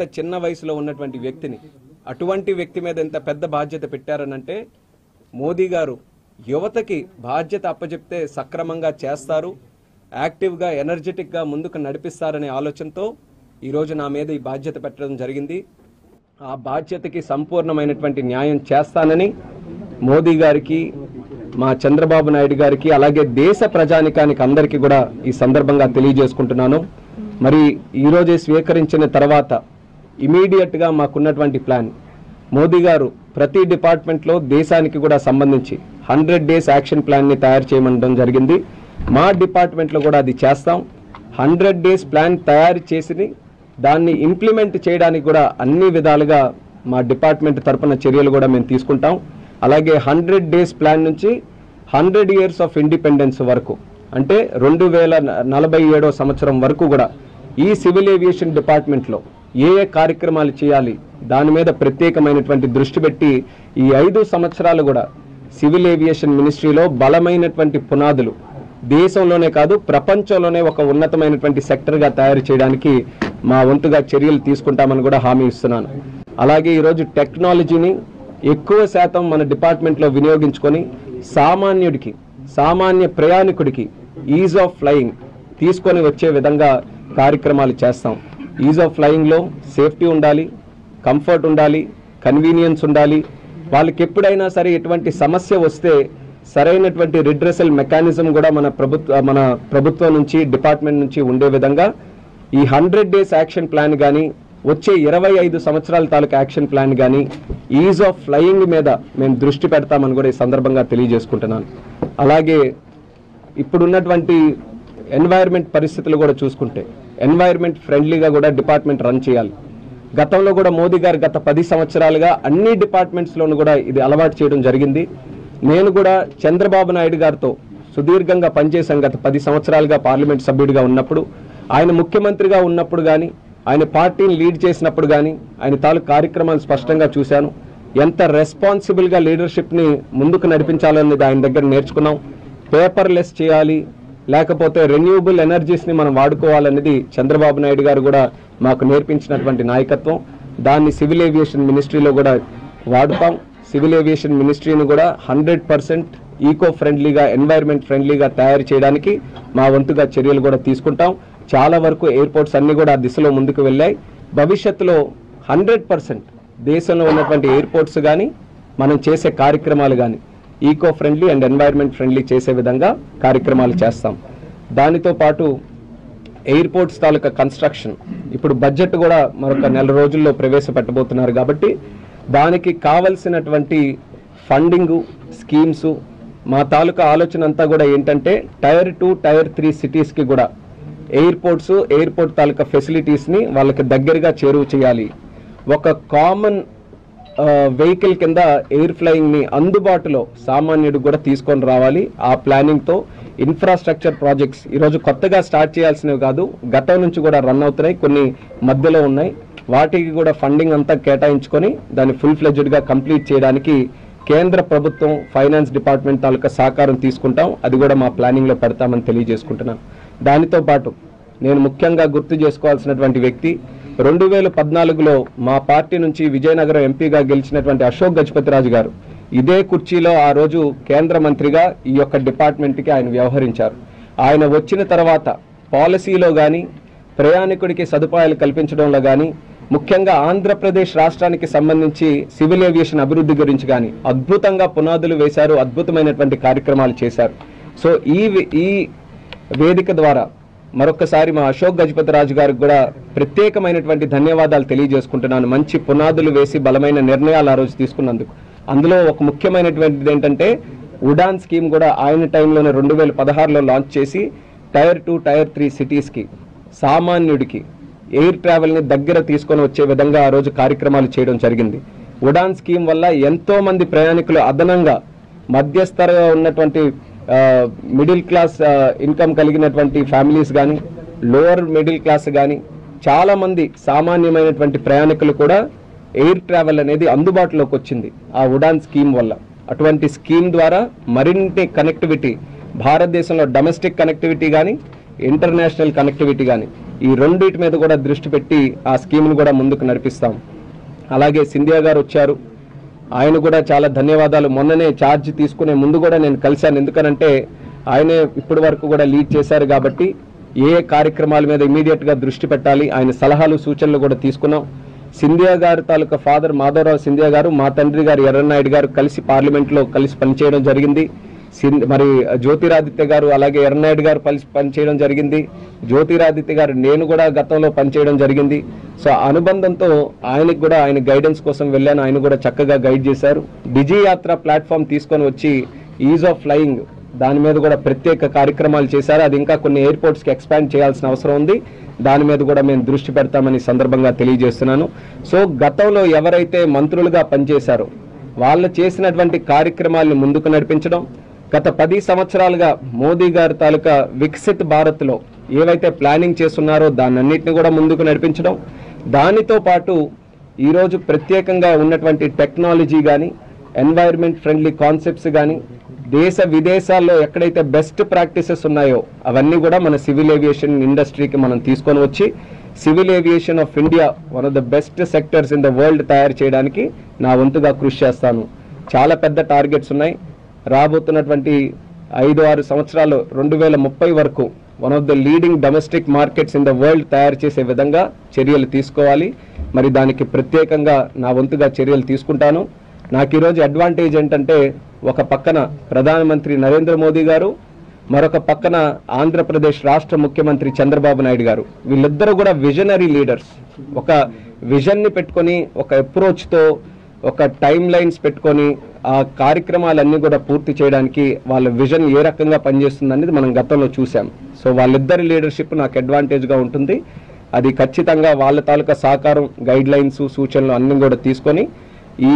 ఇంత చిన్న వయసులో ఉన్నటువంటి వ్యక్తిని అటువంటి వ్యక్తి మీద ఎంత పెద్ద బాధ్యత పెట్టారనంటే మోదీ గారు యువతకి బాధ్యత అప్పచెప్తే సక్రమంగా చేస్తారు యాక్టివ్గా ఎనర్జెటిక్గా ముందుకు నడిపిస్తారనే ఆలోచనతో ఈరోజు నా మీద ఈ బాధ్యత పెట్టడం జరిగింది ఆ బాధ్యతకి సంపూర్ణమైనటువంటి న్యాయం చేస్తానని మోదీ గారికి మా చంద్రబాబు నాయుడు గారికి అలాగే దేశ ప్రజానికానికి అందరికీ కూడా ఈ సందర్భంగా తెలియజేసుకుంటున్నాను మరి ఈరోజే స్వీకరించిన తర్వాత ఇమీడియట్గా మాకున్నటువంటి ప్లాన్ మోదీ గారు ప్రతి డిపార్ట్మెంట్లో దేశానికి కూడా సంబంధించి హండ్రెడ్ డేస్ యాక్షన్ ప్లాన్ని తయారు చేయమనడం జరిగింది మా డిపార్ట్మెంట్లో కూడా అది చేస్తాం హండ్రెడ్ డేస్ ప్లాన్ తయారు చేసి దాన్ని ఇంప్లిమెంట్ చేయడానికి కూడా అన్ని విధాలుగా మా డిపార్ట్మెంట్ తరపున చర్యలు కూడా మేము తీసుకుంటాం అలాగే హండ్రెడ్ డేస్ ప్లాన్ నుంచి హండ్రెడ్ ఇయర్స్ ఆఫ్ ఇండిపెండెన్స్ వరకు అంటే రెండు వేల నలభై ఏడో సంవత్సరం వరకు కూడా ఈ సివిల్ ఏవియేషన్ డిపార్ట్మెంట్లో ఏ ఏ కార్యక్రమాలు చేయాలి దాని మీద ప్రత్యేకమైనటువంటి దృష్టి పెట్టి ఈ ఐదు సంవత్సరాలు కూడా సివిల్ ఏవియేషన్ మినిస్ట్రీలో బలమైనటువంటి పునాదులు దేశంలోనే కాదు ప్రపంచంలోనే ఒక ఉన్నతమైనటువంటి సెక్టర్గా తయారు చేయడానికి మా వంతుగా చర్యలు తీసుకుంటామని కూడా హామీ ఇస్తున్నాను అలాగే ఈరోజు టెక్నాలజీని ఎక్కువ శాతం మన డిపార్ట్మెంట్లో వినియోగించుకొని సామాన్యుడికి సామాన్య ప్రయాణికుడికి ఈజ్ ఆఫ్ ఫ్లయింగ్ తీసుకొని వచ్చే విధంగా కార్యక్రమాలు చేస్తాం ఈజ్ ఆఫ్ ఫ్లయింగ్లో సేఫ్టీ ఉండాలి కంఫర్ట్ ఉండాలి కన్వీనియన్స్ ఉండాలి వాళ్ళకి ఎప్పుడైనా సరే ఎటువంటి సమస్య వస్తే సరైనటువంటి రిడ్రెసల్ మెకానిజం కూడా మన ప్రభుత్వ మన ప్రభుత్వం నుంచి డిపార్ట్మెంట్ నుంచి ఉండే విధంగా ఈ హండ్రెడ్ డేస్ యాక్షన్ ప్లాన్ కానీ వచ్చే ఇరవై ఐదు సంవత్సరాల తాలూకు యాక్షన్ ప్లాన్ కానీ ఈజ్ ఆఫ్ ఫ్లయింగ్ మీద మేము దృష్టి పెడతామని కూడా ఈ సందర్భంగా తెలియజేసుకుంటున్నాను అలాగే ఇప్పుడున్నటువంటి ఎన్వైర్న్మెంట్ పరిస్థితులు కూడా చూసుకుంటే ఎన్వైర్న్మెంట్ ఫ్రెండ్లీగా కూడా డిపార్ట్మెంట్ రన్ చేయాలి గతంలో కూడా మోదీ గారు గత పది సంవత్సరాలుగా అన్ని డిపార్ట్మెంట్స్లోనూ కూడా ఇది అలవాటు చేయడం జరిగింది నేను కూడా చంద్రబాబు నాయుడు గారితో సుదీర్ఘంగా పనిచేశాను గత పది సంవత్సరాలుగా పార్లమెంట్ సభ్యుడిగా ఉన్నప్పుడు ఆయన ముఖ్యమంత్రిగా ఉన్నప్పుడు కానీ ఆయన పార్టీని లీడ్ చేసినప్పుడు కానీ ఆయన తాలూకు కార్యక్రమాలు స్పష్టంగా చూశాను ఎంత రెస్పాన్సిబుల్గా లీడర్షిప్ని ముందుకు నడిపించాలనేది ఆయన దగ్గర నేర్చుకున్నాం పేపర్లెస్ చేయాలి లేకపోతే రెన్యూబుల్ ఎనర్జీస్ని మనం వాడుకోవాలనేది చంద్రబాబు నాయుడు గారు కూడా మాకు నేర్పించినటువంటి నాయకత్వం దాన్ని సివిల్ ఏవియేషన్ మినిస్ట్రీలో కూడా వాడుతాం సివిల్ ఏవియేషన్ మినిస్ట్రీని కూడా హండ్రెడ్ పర్సెంట్ ఈకో ఫ్రెండ్లీగా ఎన్వైర్న్మెంట్ ఫ్రెండ్లీగా తయారు చేయడానికి మా వంతుగా చర్యలు కూడా తీసుకుంటాం చాలా వరకు ఎయిర్పోర్ట్స్ అన్ని కూడా ఆ దిశలో ముందుకు వెళ్ళాయి భవిష్యత్తులో హండ్రెడ్ పర్సెంట్ దేశంలో ఉన్నటువంటి ఎయిర్పోర్ట్స్ కానీ మనం చేసే కార్యక్రమాలు కానీ eco friendly and environment friendly చేసే విధంగా కార్యక్రమాలు చేస్తాం దానితో పాటు ఎయిర్పోర్ట్స్ తాలూకా కన్స్ట్రక్షన్ ఇప్పుడు బడ్జెట్ కూడా మరొక నెల రోజుల్లో ప్రవేశపెట్టబోతున్నారు కాబట్టి దానికి కావలసినటువంటి ఫండింగు స్కీమ్స్ మా తాలూకా ఆలోచన అంతా కూడా ఏంటంటే టైర్ టూ టైర్ త్రీ సిటీస్కి కూడా ఎయిర్పోర్ట్స్ ఎయిర్పోర్ట్ తాలూకా ఫెసిలిటీస్ని వాళ్ళకి దగ్గరగా చేరువ చేయాలి ఒక కామన్ వెహికల్ కింద ఎయిర్ ఫ్లయింగ్ ని అందుబాటులో సామాన్యుడు కూడా తీసుకొని రావాలి ఆ ప్లానింగ్ తో ఇన్ఫ్రాస్ట్రక్చర్ ప్రాజెక్ట్స్ ఈరోజు కొత్తగా స్టార్ట్ చేయాల్సినవి కాదు గతం నుంచి కూడా రన్ అవుతున్నాయి కొన్ని మధ్యలో ఉన్నాయి వాటికి కూడా ఫండింగ్ అంతా కేటాయించుకొని దాన్ని ఫుల్ ఫ్లెడ్జ్డ్ గా కంప్లీట్ చేయడానికి కేంద్ర ప్రభుత్వం ఫైనాన్స్ డిపార్ట్మెంట్ తాలూకా సహకారం తీసుకుంటాం అది కూడా మా ప్లానింగ్ లో పెడతామని తెలియజేసుకుంటున్నాను దానితో పాటు నేను ముఖ్యంగా గుర్తు చేసుకోవాల్సినటువంటి వ్యక్తి రెండు వేల పద్నాలుగులో మా పార్టీ నుంచి విజయనగరం ఎంపీగా గెలిచినటువంటి అశోక్ గజపతిరాజు గారు ఇదే కుర్చీలో ఆ రోజు కేంద్ర మంత్రిగా ఈ యొక్క డిపార్ట్మెంట్కి ఆయన వ్యవహరించారు ఆయన వచ్చిన తర్వాత పాలసీలో కానీ ప్రయాణికుడికి సదుపాయాలు కల్పించడంలో కానీ ముఖ్యంగా ఆంధ్రప్రదేశ్ రాష్ట్రానికి సంబంధించి సివిల్ ఏవియేషన్ అభివృద్ధి గురించి కానీ అద్భుతంగా పునాదులు వేశారు అద్భుతమైనటువంటి కార్యక్రమాలు చేశారు సో ఈ వి- ఈ వేదిక ద్వారా మరొకసారి మా అశోక్ గజపతి రాజు గారికి కూడా ప్రత్యేకమైనటువంటి ధన్యవాదాలు తెలియజేసుకుంటున్నాను మంచి పునాదులు వేసి బలమైన నిర్ణయాలు ఆ రోజు తీసుకున్నందుకు అందులో ఒక ముఖ్యమైనటువంటిది ఏంటంటే ఉడాన్ స్కీమ్ కూడా ఆయన టైంలోనే రెండు వేల పదహారులో లాంచ్ చేసి టైర్ టూ టైర్ త్రీ సిటీస్కి సామాన్యుడికి ఎయిర్ ట్రావెల్ని దగ్గర తీసుకొని వచ్చే విధంగా ఆ రోజు కార్యక్రమాలు చేయడం జరిగింది ఉడాన్ స్కీమ్ వల్ల ఎంతో మంది ప్రయాణికులు అదనంగా మధ్యస్థరగా ఉన్నటువంటి మిడిల్ క్లాస్ ఇన్కమ్ కలిగినటువంటి ఫ్యామిలీస్ కానీ లోవర్ మిడిల్ క్లాస్ కానీ చాలా మంది సామాన్యమైనటువంటి ప్రయాణికులు కూడా ఎయిర్ ట్రావెల్ అనేది అందుబాటులోకి వచ్చింది ఆ ఉడాన్ స్కీమ్ వల్ల అటువంటి స్కీమ్ ద్వారా మరిన్ని కనెక్టివిటీ భారతదేశంలో డొమెస్టిక్ కనెక్టివిటీ కానీ ఇంటర్నేషనల్ కనెక్టివిటీ కానీ ఈ రెండింటి మీద కూడా దృష్టి పెట్టి ఆ స్కీమ్ను కూడా ముందుకు నడిపిస్తాం అలాగే సింధియా గారు వచ్చారు ఆయన కూడా చాలా ధన్యవాదాలు మొన్ననే ఛార్జ్ తీసుకునే ముందు కూడా నేను కలిశాను ఎందుకనంటే ఆయనే ఇప్పటి వరకు కూడా లీడ్ చేశారు కాబట్టి ఏ ఏ కార్యక్రమాల మీద ఇమీడియట్ గా దృష్టి పెట్టాలి ఆయన సలహాలు సూచనలు కూడా తీసుకున్నాం సింధియా గారు తాలూకా ఫాదర్ మాధవరావు సింధియా గారు మా తండ్రి గారు ఎర్రనాయుడు గారు కలిసి పార్లమెంట్ లో కలిసి పనిచేయడం జరిగింది సిన్- మరి జ్యోతిరాదిత్య గారు అలాగే ఎర్రనాయుడు గారు కలిసి పనిచేయడం జరిగింది జ్యోతిరాదిత్య గారు నేను కూడా గతంలో పనిచేయడం జరిగింది సో ఆ అనుబంధంతో ఆయనకు కూడా ఆయన గైడెన్స్ కోసం వెళ్ళాను ఆయన కూడా చక్కగా గైడ్ చేశారు డిజీ యాత్ర ప్లాట్ఫామ్ తీసుకొని వచ్చి ఈజ్ ఆఫ్ ఫ్లయింగ్ దాని మీద కూడా ప్రత్యేక కార్యక్రమాలు చేశారు అది ఇంకా కొన్ని ఎయిర్పోర్ట్స్కి ఎక్స్పాండ్ చేయాల్సిన అవసరం ఉంది దాని మీద కూడా మేము దృష్టి పెడతామని ఈ సందర్భంగా తెలియజేస్తున్నాను సో గతంలో ఎవరైతే మంత్రులుగా పనిచేశారో వాళ్ళు చేసినటువంటి కార్యక్రమాలను ముందుకు నడిపించడం గత పది సంవత్సరాలుగా మోదీ గారి తాలూకా వికసిత్ భారత్లో ఏవైతే ప్లానింగ్ చేస్తున్నారో దాన్నన్నింటిని కూడా ముందుకు నడిపించడం దానితో పాటు ఈరోజు ప్రత్యేకంగా ఉన్నటువంటి టెక్నాలజీ కానీ ఎన్వైర్న్మెంట్ ఫ్రెండ్లీ కాన్సెప్ట్స్ కానీ దేశ విదేశాల్లో ఎక్కడైతే బెస్ట్ ప్రాక్టీసెస్ ఉన్నాయో అవన్నీ కూడా మన సివిల్ ఏవియేషన్ ఇండస్ట్రీకి మనం తీసుకొని వచ్చి civil aviation of India one of the best sectors in the world తయారు చేయడానికి నా వంతుగా కృషి చేస్తాను చాలా పెద్ద టార్గెట్స్ ఉన్నాయి రాబోతున్నటువంటి ఐదు ఆరు సంవత్సరాలు రెండు వేల ముప్పై వరకు one of the leading domestic markets in the world తయారు చేసే విధంగా చర్యలు తీసుకోవాలి మరి దానికి ప్రత్యేకంగా నా వంతుగా చర్యలు తీసుకుంటాను నాకు ఈరోజు అడ్వాంటేజ్ ఏంటంటే ఒక పక్కన ప్రధానమంత్రి నరేంద్ర మోదీ గారు మరొక పక్కన ఆంధ్రప్రదేశ్ రాష్ట్ర ముఖ్యమంత్రి చంద్రబాబు నాయుడు గారు వీళ్ళిద్దరూ కూడా విజనరీ లీడర్స్ ఒక విజన్ని పెట్టుకొని ఒక అప్రోచ్తో ఒక టైం లైన్స్ పెట్టుకొని ఆ కార్యక్రమాలన్నీ కూడా పూర్తి చేయడానికి వాళ్ళ విజన్ ఏ రకంగా పనిచేస్తుంది అనేది మనం గతంలో చూసాం సో వాళ్ళిద్దరి లీడర్షిప్ నాకు అడ్వాంటేజ్గా ఉంటుంది అది ఖచ్చితంగా వాళ్ళ తాలూకా సహకారం గైడ్ లైన్స్ సూచనలు అన్ని కూడా తీసుకొని ఈ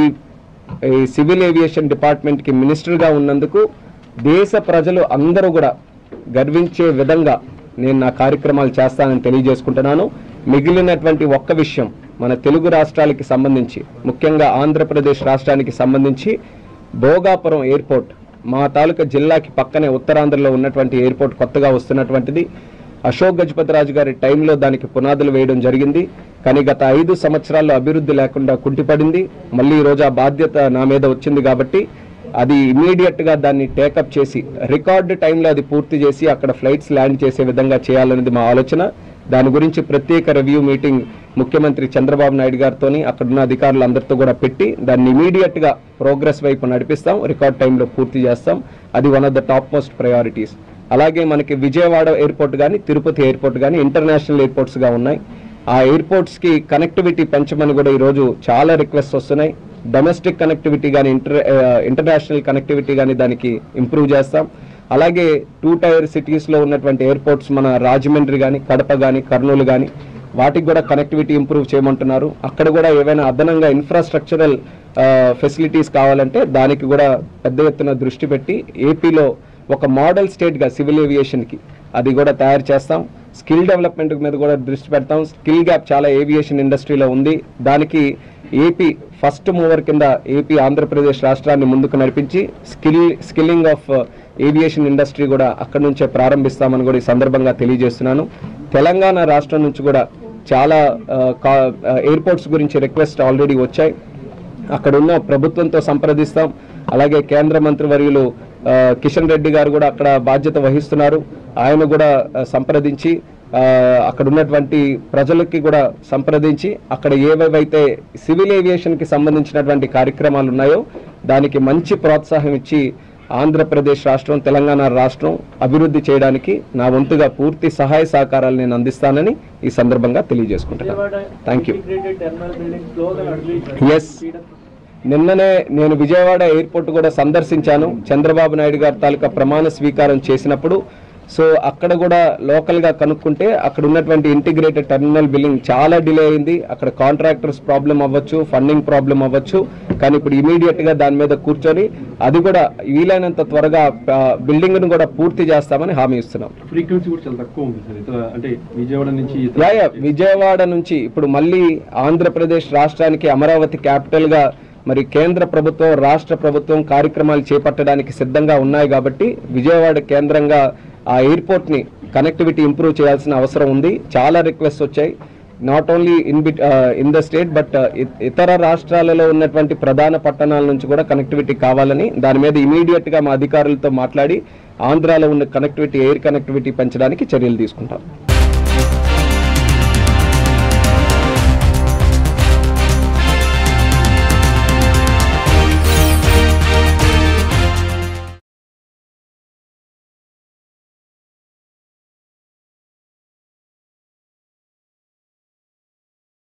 ఈ సివిల్ ఏవియేషన్ డిపార్ట్మెంట్కి మినిస్టర్గా ఉన్నందుకు దేశ ప్రజలు అందరూ కూడా గర్వించే విధంగా నేను నా కార్యక్రమాలు చేస్తానని తెలియజేసుకుంటున్నాను మిగిలినటువంటి ఒక్క విషయం మన తెలుగు రాష్ట్రాలకి సంబంధించి ముఖ్యంగా ఆంధ్రప్రదేశ్ రాష్ట్రానికి సంబంధించి భోగాపురం ఎయిర్పోర్ట్ మా తాలూకా జిల్లాకి పక్కనే ఉత్తరాంధ్రలో ఉన్నటువంటి ఎయిర్పోర్ట్ కొత్తగా వస్తున్నటువంటిది అశోక్ గజపతి రాజు గారి టైంలో దానికి పునాదులు వేయడం జరిగింది కానీ గత ఐదు సంవత్సరాల్లో అభివృద్ధి లేకుండా కుంటిపడింది మళ్ళీ ఈ రోజు ఆ బాధ్యత నా మీద వచ్చింది కాబట్టి అది ఇమీడియట్ గా దాన్ని టేకప్ చేసి రికార్డు టైంలో అది పూర్తి చేసి అక్కడ ఫ్లైట్స్ ల్యాండ్ చేసే విధంగా చేయాలనేది మా ఆలోచన దాని గురించి ప్రత్యేక రివ్యూ మీటింగ్ ముఖ్యమంత్రి చంద్రబాబు నాయుడు గారితో అక్కడున్న అధికారులందరితో కూడా పెట్టి దాన్ని ఇమీడియట్ గా ప్రోగ్రెస్ వైపు నడిపిస్తాం రికార్డ్ టైంలో పూర్తి చేస్తాం అది one of the top most priorities అలాగే మనకి విజయవాడ ఎయిర్పోర్ట్ కానీ తిరుపతి ఎయిర్పోర్ట్ కానీ ఇంటర్నేషనల్ ఎయిర్పోర్ట్స్ గా ఉన్నాయి ఆ ఎయిర్పోర్ట్స్ కి కనెక్టివిటీ పెంచమని కూడా ఈరోజు చాలా రిక్వెస్ట్ వస్తున్నాయి డొమెస్టిక్ కనెక్టివిటీ కానీ ఇంటర్ ఇంటర్నేషనల్ కనెక్టివిటీ కానీ దానికి ఇంప్రూవ్ చేస్తాం అలాగే టూ టైర్ సిటీస్ లో ఉన్నటువంటి ఎయిర్పోర్ట్స్ మన రాజమండ్రి కానీ కడప కానీ కర్నూలు కానీ వాటికి కూడా కనెక్టివిటీ ఇంప్రూవ్ చేయమంటున్నారు అక్కడ కూడా ఏవైనా అదనంగా ఇన్ఫ్రాస్ట్రక్చరల్ ఫెసిలిటీస్ కావాలంటే దానికి కూడా పెద్ద ఎత్తున దృష్టి పెట్టి ఏపీలో ఒక మోడల్ స్టేట్గా సివిల్ ఏవియేషన్కి అది కూడా తయారు చేస్తాం స్కిల్ డెవలప్మెంట్ మీద కూడా దృష్టి పెడతాం స్కిల్ గ్యాప్ చాలా ఏవియేషన్ ఇండస్ట్రీలో ఉంది దానికి ఏపీ ఫస్ట్ మూవర్ కింద ఏపీ ఆంధ్రప్రదేశ్ రాష్ట్రాన్ని ముందుకు నడిపించి skill skilling of aviation industry కూడా అక్కడి నుంచే ప్రారంభిస్తామని కూడా ఈ సందర్భంగా తెలియజేస్తున్నాను తెలంగాణ రాష్ట్రం నుంచి కూడా చాలా ఎయిర్పోర్ట్స్ గురించి రిక్వెస్ట్ ఆల్రెడీ వచ్చాయి అక్కడ ఉన్న ప్రభుత్వంతో సంప్రదిస్తాం అలాగే కేంద్ర మంత్రి వర్యులు ఆ, కిషన్ రెడ్డి గారు కూడా అక్కడ బాధ్యత వహిస్తున్నారు ఆయన కూడా ఆ, సంప్రదించి ఆ, అక్కడ ఉన్నటువంటి ప్రజలకి కూడా సంప్రదించి అక్కడ ఏవేవైతే సివిల్ ఏవియేషన్ కి సంబంధించినటువంటి కార్యక్రమాలు ఉన్నాయో దానికి మంచి ప్రోత్సాహం ఇచ్చి ఆంధ్రప్రదేశ్ రాష్ట్రం తెలంగాణ రాష్ట్రం అభివృద్ధి చేయడానికి నా వంతుగా పూర్తి సహాయ సహకారాలు నేను అందిస్తానని ఈ సందర్భంగా తెలియజేసుకుంటున్నాను thank you integrated terminal building close and early yes నిన్ననే నేను విజయవాడ ఎయిర్పోర్ట్ కూడా సందర్శించాను చంద్రబాబు నాయుడు గారి తాలూకా ప్రమాణ స్వీకారం చేసినప్పుడు సో అక్కడ కూడా లోకల్ గా కనుక్కుంటే అక్కడ ఉన్నటువంటి ఇంటిగ్రేటెడ్ టెర్మినల్ బిల్డింగ్ చాలా డిలే అయింది అక్కడ కాంట్రాక్టర్స్ ప్రాబ్లం అవ్వచ్చు ఫండింగ్ ప్రాబ్లం అవ్వచ్చు కానీ ఇప్పుడు ఇమీడియట్ గా దాని మీద కూర్చొని అది కూడా వీలైనంత త్వరగా బిల్డింగ్ ను కూడా పూర్తి చేస్తామని హామీ ఇస్తున్నాం ఫ్రీక్వెన్సీ కూడా చాలా తక్కువ ఉంది సార్ ఇతర అంటే విజయవాడ నుంచి ఇతర యా, యా, విజయవాడ నుంచి ఇప్పుడు మళ్ళీ ఆంధ్రప్రదేశ్ రాష్ట్రానికి అమరావతి క్యాపిటల్ గా మరి కేంద్ర ప్రభుత్వం రాష్ట్ర ప్రభుత్వం కార్యక్రమాలు చేపట్టడానికి సిద్ధంగా ఉన్నాయి కాబట్టి విజయవాడ కేంద్రంగా ఆ ఎయిర్పోర్ట్ ని కనెక్టివిటీ ఇంప్రూవ్ చేయాల్సిన అవసరం ఉంది చాలా రిక్వెస్ట్ వచ్చాయి not only in bit in the state but ఇతర రాష్ట్రాలలో ఉన్నటువంటి ప్రధాన పట్టణాల నుంచి కూడా కనెక్టివిటీ కావాలని దాని మీద ఇమీడియట్ గా మా అధికారులతో మాట్లాడి ఆంధ్రాలో ఉన్న కనెక్టివిటీ ఎయిర్ కనెక్టివిటీ పెంచడానికి చర్యలు తీసుకుంటాం